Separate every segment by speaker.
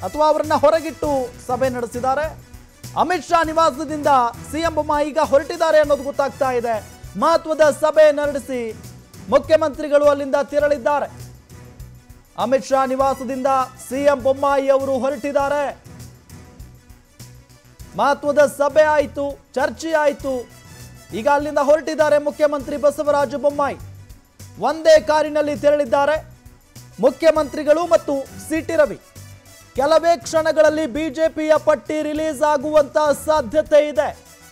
Speaker 1: ಅಥವಾ ಅವರನ್ನ ಹೊರಗಿಟ್ಟು ಸಭೆ ನಡೆಸಿದ್ದಾರೆ ಅಮಿತ್ ಶಾ ನಿವಾಸದಿಂದ ಸಿಎಂ ಬೊಮ್ಮಾಯಿ ಈಗ ಹೊರಟಿದ್ದಾರೆ ಅನ್ನೋದು ಗೊತ್ತಾಗ್ತಾ ಇದೆ ಮಹತ್ವದ ಸಭೆ ನಡೆಸಿ ಮುಖ್ಯಮಂತ್ರಿಗಳು ಅಲ್ಲಿಂದ ತೆರಳಿದ್ದಾರೆ ಅಮಿತ್ ಶಾ ನಿವಾಸದಿಂದ ಸಿಎಂ ಬೊಮ್ಮಾಯಿ ಅವರು ಹೊರಟಿದ್ದಾರೆ ಮಹತ್ವದ ಸಭೆ ಆಯಿತು ಚರ್ಚೆ ಆಯಿತು ಈಗ ಅಲ್ಲಿಂದ ಹೊರಟಿದ್ದಾರೆ ಮುಖ್ಯಮಂತ್ರಿ ಬಸವರಾಜ ಬೊಮ್ಮಾಯಿ ಒಂದೇ ಕಾರಿನಲ್ಲಿ ತೆರಳಿದ್ದಾರೆ ಮುಖ್ಯಮಂತ್ರಿಗಳು ಮತ್ತು ಸಿಟಿ ರವಿ ಕೆಲವೇ ಕ್ಷಣಗಳಲ್ಲಿ ಬಿಜೆಪಿಯ ಪಟ್ಟಿ ರಿಲೀಸ್ ಆಗುವಂತ ಸಾಧ್ಯತೆ ಇದೆ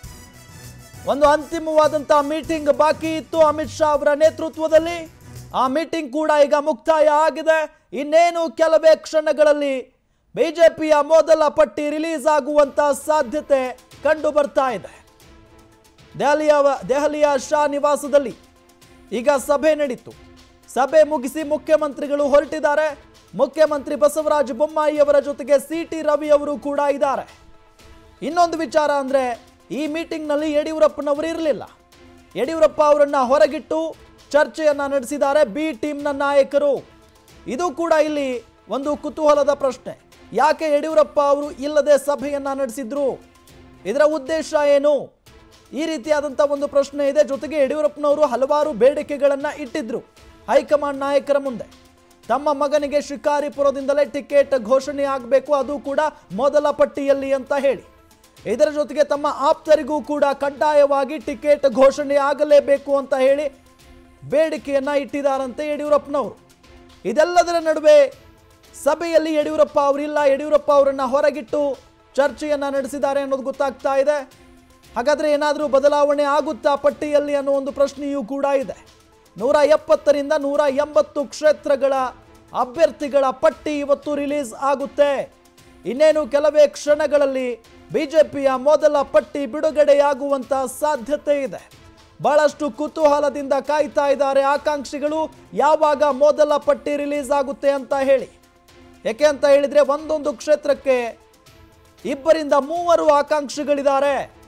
Speaker 1: ಒಂದು ಅಂತಿಮವಾದಂತಹ ಮೀಟಿಂಗ್ ಬಾಕಿ ಇತ್ತು ಅಮಿತ್ ಶಾ ಅವರ ನೇತೃತ್ವದಲ್ಲಿ ಆ ಮೀಟಿಂಗ್ ಕೂಡ ಈಗ ಮುಕ್ತಾಯ ಆಗಿದೆ ಇನ್ನೇನು ಕೆಲವೇ ಕ್ಷಣಗಳಲ್ಲಿ ಬಿಜೆಪಿಯ ಮೊದಲ ಪಟ್ಟಿ ರಿಲೀಸ್ ಆಗುವಂತ ಸಾಧ್ಯತೆ ಕಂಡು ಬರ್ತಾ ಇದೆ ದೆಹಲಿಯ ದೆಹಲಿಯ ಶಾ ನಿವಾಸದಲ್ಲಿ ಈಗ ಸಭೆ ನಡೀತು ಸಭೆ ಮುಗಿಸಿ ಮುಖ್ಯಮಂತ್ರಿಗಳು ಹೊರಟಿದ್ದಾರೆ ಮುಖ್ಯಮಂತ್ರಿ ಬಸವರಾಜ ಬೊಮ್ಮಾಯಿ ಅವರ ಜೊತೆಗೆ ಸಿ ಟಿ ರವಿ ಅವರು ಕೂಡ ಇದ್ದಾರೆ ಇನ್ನೊಂದು ವಿಚಾರ ಅಂದರೆ ಈ ಮೀಟಿಂಗ್ನಲ್ಲಿ ಯಡಿಯೂರಪ್ಪನವರು ಇರಲಿಲ್ಲ ಯಡಿಯೂರಪ್ಪ ಅವರನ್ನ ಹೊರಗಿಟ್ಟು ಚರ್ಚೆಯನ್ನ ನಡೆಸಿದ್ದಾರೆ ಬಿ ಟೀಮ್ನ ನಾಯಕರು ಇದು ಕೂಡ ಇಲ್ಲಿ ಒಂದು ಕುತೂಹಲದ ಪ್ರಶ್ನೆ ಯಾಕೆ ಯಡಿಯೂರಪ್ಪ ಅವರು ಇಲ್ಲದೆ ಸಭೆಯನ್ನ ನಡೆಸಿದ್ರು ಇದರ ಉದ್ದೇಶ ಏನು ಈ ರೀತಿಯಾದಂಥ ಒಂದು ಪ್ರಶ್ನೆ ಇದೆ ಜೊತೆಗೆ ಯಡಿಯೂರಪ್ಪನವರು ಹಲವಾರು ಬೇಡಿಕೆಗಳನ್ನ ಇಟ್ಟಿದ್ರು ಹೈಕಮಾಂಡ್ ನಾಯಕರ ಮುಂದೆ ತಮ್ಮ ಮಗನಿಗೆ ಶಿಕಾರಿಪುರದಿಂದಲೇ ಟಿಕೆಟ್ ಘೋಷಣೆ ಆಗಬೇಕು ಅದು ಕೂಡ ಮೊದಲ ಪಟ್ಟಿಯಲ್ಲಿ ಅಂತ ಹೇಳಿ ಇದರ ಜೊತೆಗೆ ತಮ್ಮ ಆಪ್ತರಿಗೂ ಕೂಡ ಕಡ್ಡಾಯವಾಗಿ ಟಿಕೆಟ್ ಘೋಷಣೆ ಆಗಲೇಬೇಕು ಅಂತ ಹೇಳಿ ಬೇಡಿಕೆಯನ್ನ ಇಟ್ಟಿದ್ದಾರಂತೆ ಯಡಿಯೂರಪ್ಪನವರು ಇದೆಲ್ಲದರ ನಡುವೆ ಸಭೆಯಲ್ಲಿ ಯಡಿಯೂರಪ್ಪ ಅವರಿಲ್ಲ ಯಡಿಯೂರಪ್ಪ ಅವರನ್ನ ಹೊರಗಿಟ್ಟು ಚರ್ಚೆಯನ್ನ ನಡೆಸಿದ್ದಾರೆ ಅನ್ನೋದು ಗೊತ್ತಾಗ್ತಾ ಇದೆ ಹಾಗಾದ್ರೆ ಏನಾದರೂ ಬದಲಾವಣೆ ಆಗುತ್ತಾ ಪಟ್ಟಿಯಲ್ಲಿ ಅನ್ನೋ ಒಂದು ಪ್ರಶ್ನೆಯೂ ಕೂಡ ಇದೆ ನೂರ ಎಪ್ಪತ್ತರಿಂದ ನೂರ ಎಂಬತ್ತು ಕ್ಷೇತ್ರಗಳ ಅಭ್ಯರ್ಥಿಗಳ ಪಟ್ಟಿ ಇವತ್ತು ರಿಲೀಸ್ ಆಗುತ್ತೆ ಇನ್ನೇನು ಕೆಲವೇ ಕ್ಷಣಗಳಲ್ಲಿ ಬಿಜೆಪಿಯ ಮೊದಲ ಪಟ್ಟಿ ಬಿಡುಗಡೆಯಾಗುವಂತ ಸಾಧ್ಯತೆ ಇದೆ ಬಹಳಷ್ಟು ಕುತೂಹಲದಿಂದ ಕಾಯ್ತಾ ಇದ್ದಾರೆ ಆಕಾಂಕ್ಷಿಗಳು ಯಾವಾಗ ಮೊದಲ ಪಟ್ಟಿ ರಿಲೀಸ್ ಆಗುತ್ತೆ ಅಂತ ಹೇಳಿ ಯಾಕೆ ಅಂತ ಹೇಳಿದ್ರೆ ಒಂದೊಂದು ಕ್ಷೇತ್ರಕ್ಕೆ ಇಬ್ಬರಿಂದ ಮೂವರು ಆಕಾಂಕ್ಷಿಗಳಿದ್ದಾರೆ